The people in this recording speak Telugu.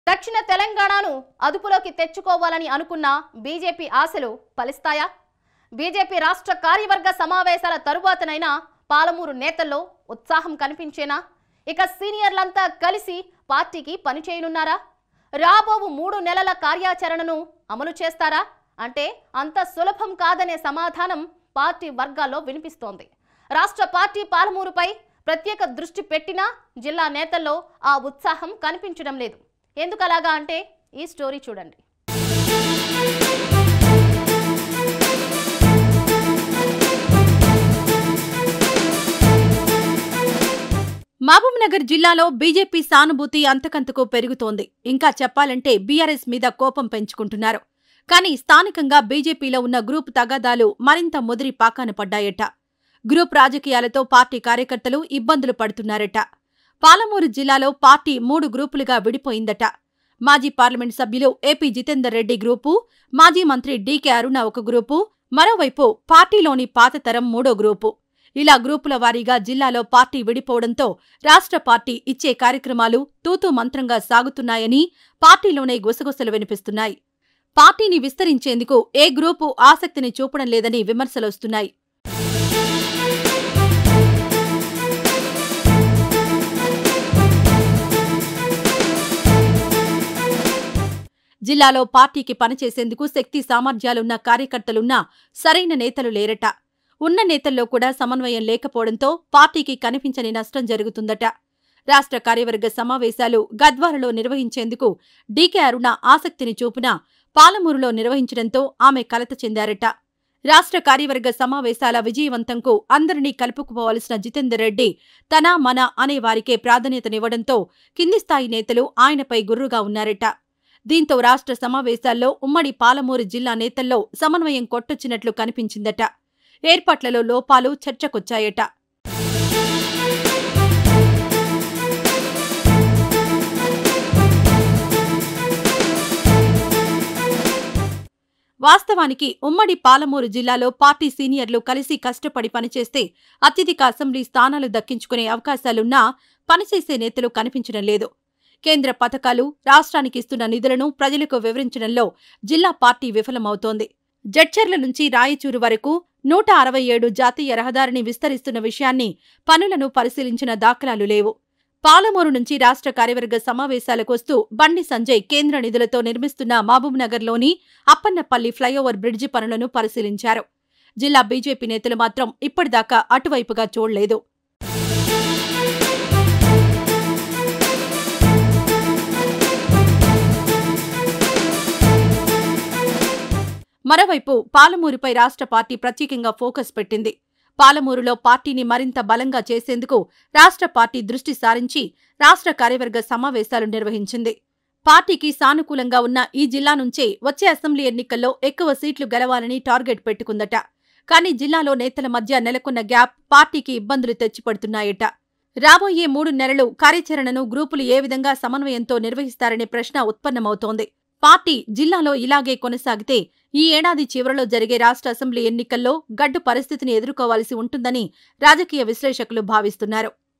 దక్షిణ తెలంగాణను అదుపులోకి తెచ్చుకోవాలని అనుకున్న బీజేపీ ఆశలు ఫలిస్తాయా బీజేపీ రాష్ట్ర కార్యవర్గ సమావేశాల తరువాతనైనా పాలమూరు నేతల్లో ఉత్సాహం కనిపించేనా ఇక సీనియర్లంతా కలిసి పార్టీకి పనిచేయనున్నారా రాబోవు మూడు నెలల కార్యాచరణను అమలు చేస్తారా అంటే అంత సులభం కాదనే సమాధానం పార్టీ వర్గాల్లో వినిపిస్తోంది రాష్ట్ర పార్టీ పాలమూరుపై ప్రత్యేక దృష్టి పెట్టినా జిల్లా నేతల్లో ఆ ఉత్సాహం కనిపించడం లేదు ఎందుకలాగా అంటే ఈ స్టోరీ చూడండి మహబూబ్నగర్ జిల్లాలో బీజేపీ సానుభూతి అంతకంతకు పెరుగుతోంది ఇంకా చెప్పాలంటే బీఆర్ఎస్ మీద కోపం పెంచుకుంటున్నారు కానీ స్థానికంగా బీజేపీలో ఉన్న గ్రూప్ తగాదాలు మరింత ముదిరి పాకాన పడ్డాయట గ్రూప్ రాజకీయాలతో పార్టీ కార్యకర్తలు ఇబ్బందులు పడుతున్నారట పాలమూరు జిల్లాలో పార్టీ మూడు గ్రూపులుగా విడిపోయిందట మాజీ పార్లమెంట్ సభ్యులు ఏపీ జితేందర్ రెడ్డి గ్రూపు మాజీ మంత్రి డీకే అరుణ ఒక గ్రూపు మరోవైపు పార్టీలోని పాత తరం మూడో గ్రూపు ఇలా గ్రూపుల వారీగా జిల్లాలో పార్టీ విడిపోవడంతో రాష్ట్ర పార్టీ ఇచ్చే కార్యక్రమాలు తూతూ మంత్రంగా సాగుతున్నాయని పార్టీలోనే గుసగుసలు వినిపిస్తున్నాయి పార్టీని విస్తరించేందుకు ఏ గ్రూపు ఆసక్తిని చూపడం లేదని విమర్శలొస్తున్నాయి జిల్లాలో పార్టీకి పనిచేసేందుకు శక్తి సామర్థ్యాలున్న కార్యకర్తలున్నా సరైన నేతలు లేరట ఉన్న నేతల్లో కూడా సమన్వయం లేకపోవడంతో పార్టీకి కనిపించని నష్టం జరుగుతుందట రాష్ట్ర కార్యవర్గ సమావేశాలు గద్వాలలో నిర్వహించేందుకు డీకే అరుణ ఆసక్తిని చూపినా పాలమూరులో నిర్వహించడంతో ఆమె కలత చెందారట రాష్ట్ర కార్యవర్గ సమావేశాల విజయవంతంకు అందరినీ కలుపుకుపోవలసిన జితేందర్ రెడ్డి తన మన అనే వారికే ప్రాధాన్యతనివ్వడంతో కింది స్థాయి నేతలు ఆయనపై గుర్రుగా ఉన్నారట దీంతో రాష్ట్ర సమావేశాల్లో ఉమ్మడి పాలమూరు జిల్లా నేతల్లో సమన్వయం కొట్టొచ్చినట్లు కనిపించిందట ఏర్పాట్లలో లోపాలు చర్చకొచ్చాయట వాస్తవానికి ఉమ్మడి పాలమూరు జిల్లాలో పార్టీ సీనియర్లు కలిసి కష్టపడి పనిచేస్తే అత్యధిక అసెంబ్లీ స్థానాలు దక్కించుకునే అవకాశాలున్నా పనిచేసే నేతలు కనిపించడం లేదు కేంద్ర పథకాలు రాష్ట్రానికి ఇస్తున్న నిధులను ప్రజలకు వివరించడంలో జిల్లా పార్టీ విఫలమవుతోంది జడ్చర్ల నుంచి రాయచూరు వరకు నూట అరవై ఏడు జాతీయ రహదారిని విస్తరిస్తున్న విషయాన్ని పనులను పరిశీలించిన దాఖలాలు లేవు పాలమూరు నుంచి రాష్ట్ర కార్యవర్గ సమావేశాలకొస్తూ బండి సంజయ్ కేంద్ర నిధులతో నిర్మిస్తున్న మహబూబ్నగర్లోని అప్పన్నపల్లి ఫ్లైఓవర్ బ్రిడ్జి పనులను పరిశీలించారు జిల్లా బీజేపీ నేతలు మాత్రం ఇప్పటిదాకా అటువైపుగా చూడలేదు మరోవైపు పాలమూరుపై రాష్ట్ర పార్టీ ప్రత్యేకంగా ఫోకస్ పెట్టింది పాలమూరులో పార్టీని మరింత బలంగా చేసేందుకు రాష్ట్ర పార్టీ దృష్టి సారించి రాష్ట్ర కార్యవర్గ సమావేశాలు నిర్వహించింది పార్టీకి సానుకూలంగా ఉన్న ఈ జిల్లా నుంచే వచ్చే అసెంబ్లీ ఎన్నికల్లో ఎక్కువ సీట్లు గెలవాలని టార్గెట్ పెట్టుకుందట కానీ జిల్లాలో నేతల మధ్య నెలకొన్న గ్యాప్ పార్టీకి ఇబ్బందులు తెచ్చిపడుతున్నాయట రాబోయే మూడు నెలలు కార్యాచరణను గ్రూపులు ఏ విధంగా సమన్వయంతో నిర్వహిస్తారనే ప్రశ్న ఉత్పన్నమవుతోంది పార్టీ జిల్లాలో ఇలాగే కొనసాగితే ఈ ఏడాది చివరలో జరిగే రాష్ట్ర అసెంబ్లీ ఎన్నికల్లో గడ్డు పరిస్థితిని ఎదుర్కోవాల్సి ఉంటుందని రాజకీయ విశ్లేషకులు భావిస్తున్నారు